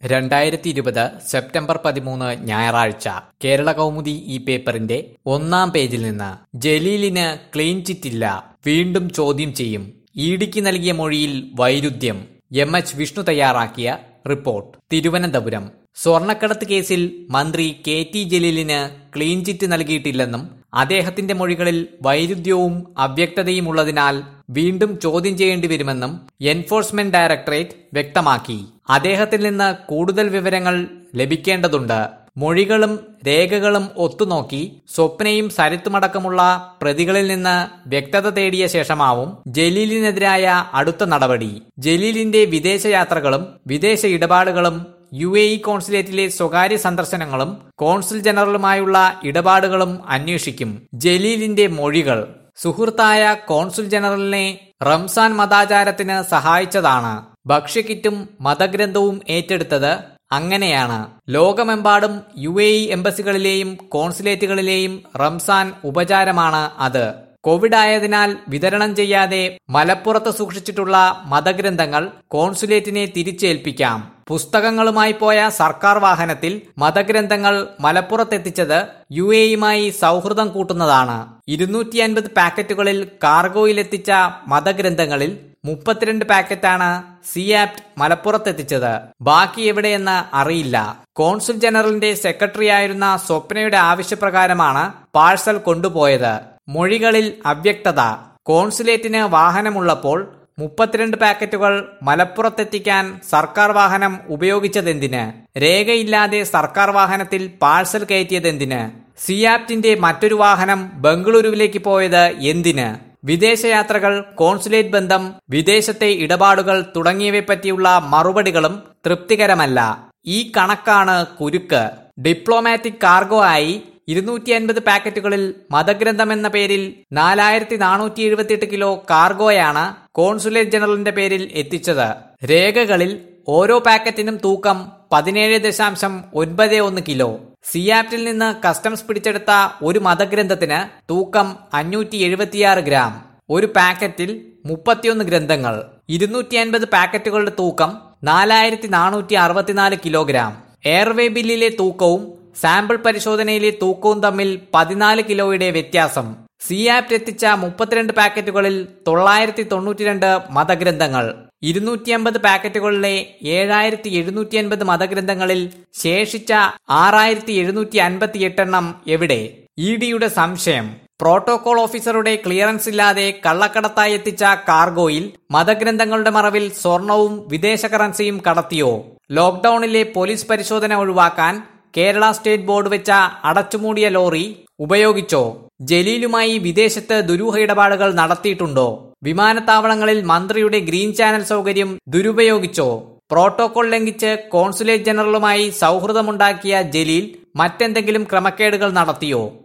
രണ്ടായിരത്തി ഇരുപത് സെപ്റ്റംബർ പതിമൂന്ന് ഞായറാഴ്ച കേരള കൗമുദി ഈ പേപ്പറിന്റെ ഒന്നാം പേജിൽ നിന്ന് ജലീലിന് ക്ലീൻ ചിറ്റില്ല വീണ്ടും ചോദ്യം ചെയ്യും ഇഡിക്ക് നൽകിയ മൊഴിയിൽ വൈരുദ്ധ്യം എം എച്ച് വിഷ്ണു തയ്യാറാക്കിയ റിപ്പോർട്ട് തിരുവനന്തപുരം സ്വർണ്ണക്കടത്ത് കേസിൽ മന്ത്രി കെ ടി ജലീലിന് ക്ലീൻ ചിറ്റ് നൽകിയിട്ടില്ലെന്നും അദ്ദേഹത്തിന്റെ മൊഴികളിൽ വൈരുദ്ധ്യവും അവ്യക്തതയും ഉള്ളതിനാൽ വീണ്ടും ചോദ്യം ചെയ്യേണ്ടി വരുമെന്നും എൻഫോഴ്സ്മെന്റ് ഡയറക്ടറേറ്റ് വ്യക്തമാക്കി അദ്ദേഹത്തിൽ നിന്ന് കൂടുതൽ വിവരങ്ങൾ ലഭിക്കേണ്ടതുണ്ട് മൊഴികളും രേഖകളും ഒത്തുനോക്കി സ്വപ്നയും സരിത്തുമടക്കമുള്ള പ്രതികളിൽ നിന്ന് വ്യക്തത തേടിയ ശേഷമാവും ജലീലിനെതിരായ അടുത്ത നടപടി ജലീലിന്റെ വിദേശയാത്രകളും വിദേശ ഇടപാടുകളും യു എ ഇ കോൺസുലേറ്റിലെ സ്വകാര്യ സന്ദർശനങ്ങളും കോൺസുൽ ജനറലുമായുള്ള ഇടപാടുകളും അന്വേഷിക്കും ജലീലിന്റെ മൊഴികൾ സുഹൃത്തായ കോൺസുൽ ജനറലിനെ റംസാൻ മതാചാരത്തിന് സഹായിച്ചതാണ് ഭക്ഷ്യക്കിറ്റും മതഗ്രന്ഥവും ഏറ്റെടുത്തത് അങ്ങനെയാണ് ലോകമെമ്പാടും യു എ ഇ എംബസികളിലെയും കോൺസുലേറ്റുകളിലെയും റംസാൻ ഉപചാരമാണ് അത് കോവിഡ് ആയതിനാൽ വിതരണം ചെയ്യാതെ മലപ്പുറത്ത് സൂക്ഷിച്ചിട്ടുള്ള മതഗ്രന്ഥങ്ങൾ കോൺസുലേറ്റിനെ തിരിച്ചേൽപ്പിക്കാം പുസ്തകങ്ങളുമായി പോയ സർക്കാർ വാഹനത്തിൽ മതഗ്രന്ഥങ്ങൾ മലപ്പുറത്തെത്തിച്ചത് യു എയുമായി സൗഹൃദം കൂട്ടുന്നതാണ് ഇരുന്നൂറ്റി അൻപത് പാക്കറ്റുകളിൽ കാർഗോയിലെത്തിച്ച മതഗ്രന്ഥങ്ങളിൽ മുപ്പത്തിരണ്ട് പാക്കറ്റാണ് സിയാപ്റ്റ് മലപ്പുറത്തെത്തിച്ചത് ബാക്കി എവിടെയെന്ന് അറിയില്ല കോൺസുൽ ജനറലിന്റെ സെക്രട്ടറിയായിരുന്ന സ്വപ്നയുടെ ആവശ്യപ്രകാരമാണ് പാഴ്സൽ കൊണ്ടുപോയത് മൊഴികളിൽ അവ്യക്തത കോൺസുലേറ്റിന് വാഹനമുള്ളപ്പോൾ മുപ്പത്തിരണ്ട് പാക്കറ്റുകൾ മലപ്പുറത്തെത്തിക്കാൻ സർക്കാർ വാഹനം ഉപയോഗിച്ചതെന്തിന് രേഖയില്ലാതെ സർക്കാർ വാഹനത്തിൽ പാഴ്സൽ കയറ്റിയതെന്തിന് സിയാപ്റ്റിന്റെ മറ്റൊരു വാഹനം ബംഗളൂരുവിലേക്ക് പോയത് എന്തിന് വിദേശയാത്രകൾ കോൺസുലേറ്റ് ബന്ധം വിദേശത്തെ ഇടപാടുകൾ തുടങ്ങിയവയെപ്പറ്റിയുള്ള മറുപടികളും തൃപ്തികരമല്ല ഈ കണക്കാണ് കുരുക്ക് ഡിപ്ലോമാറ്റിക് കാർഗോ ആയി ഇരുന്നൂറ്റി അൻപത് പാക്കറ്റുകളിൽ മതഗ്രന്ഥം എന്ന പേരിൽ നാലായിരത്തി നാനൂറ്റി എഴുപത്തിയെട്ട് കിലോ കാർഗോയാണ് കോൺസുലേറ്റ് ജനറലിന്റെ പേരിൽ എത്തിച്ചത് രേഖകളിൽ ഓരോ പാക്കറ്റിനും തൂക്കം പതിനേഴ് ദശാംശം ഒൻപത് ഒന്ന് കിലോ സിയാപ്റ്റിൽ നിന്ന് കസ്റ്റംസ് പിടിച്ചെടുത്ത ഒരു മതഗ്രന്ഥത്തിന് തൂക്കം അഞ്ഞൂറ്റി എഴുപത്തിയാറ് ഗ്രാം ഒരു പാക്കറ്റിൽ മുപ്പത്തിയൊന്ന് ഗ്രന്ഥങ്ങൾ ഇരുന്നൂറ്റി അൻപത് പാക്കറ്റുകളുടെ തൂക്കം നാലായിരത്തി നാനൂറ്റി അറുപത്തിനാല് കിലോഗ്രാം എയർവേ ബില്ലിലെ തൂക്കവും സാമ്പിൾ പരിശോധനയിലെ തൂക്കവും തമ്മിൽ പതിനാല് കിലോയുടെ വ്യത്യാസം സിയാപ്റ്റ് എത്തിച്ച മുപ്പത്തിരണ്ട് പാക്കറ്റുകളിൽ തൊള്ളായിരത്തി തൊണ്ണൂറ്റിരണ്ട് മതഗ്രന്ഥങ്ങൾ ഇരുന്നൂറ്റി അമ്പത് പാക്കറ്റുകളിലെ ഏഴായിരത്തി എഴുന്നൂറ്റി അൻപത് മതഗ്രന്ഥങ്ങളിൽ ശേഷിച്ച ആറായിരത്തി എഴുന്നൂറ്റി അൻപത്തി എട്ടെണ്ണം എവിടെ ഇ ഡിയുടെ സംശയം പ്രോട്ടോകോൾ ഓഫീസറുടെ ക്ലിയറൻസ് ഇല്ലാതെ കള്ളക്കടത്തായി എത്തിച്ച കാർഗോയിൽ മതഗ്രന്ഥങ്ങളുടെ മറവിൽ സ്വർണവും വിദേശ കറൻസിയും കടത്തിയോ ലോക്ഡൌണിലെ പോലീസ് പരിശോധന ഒഴിവാക്കാൻ കേരള സ്റ്റേറ്റ് ബോർഡ് വെച്ച അടച്ചുമൂടിയ ലോറി ഉപയോഗിച്ചോ ജലീലുമായി വിദേശത്ത് ദുരൂഹ ഇടപാടുകൾ നടത്തിയിട്ടുണ്ടോ വിമാനത്താവളങ്ങളിൽ മന്ത്രിയുടെ ഗ്രീൻ ചാനൽ സൗകര്യം ദുരുപയോഗിച്ചോ പ്രോട്ടോകോൾ ലംഘിച്ച് കോൺസുലേറ്റ് ജനറലുമായി സൗഹൃദമുണ്ടാക്കിയ ജലീൽ മറ്റെന്തെങ്കിലും ക്രമക്കേടുകൾ നടത്തിയോ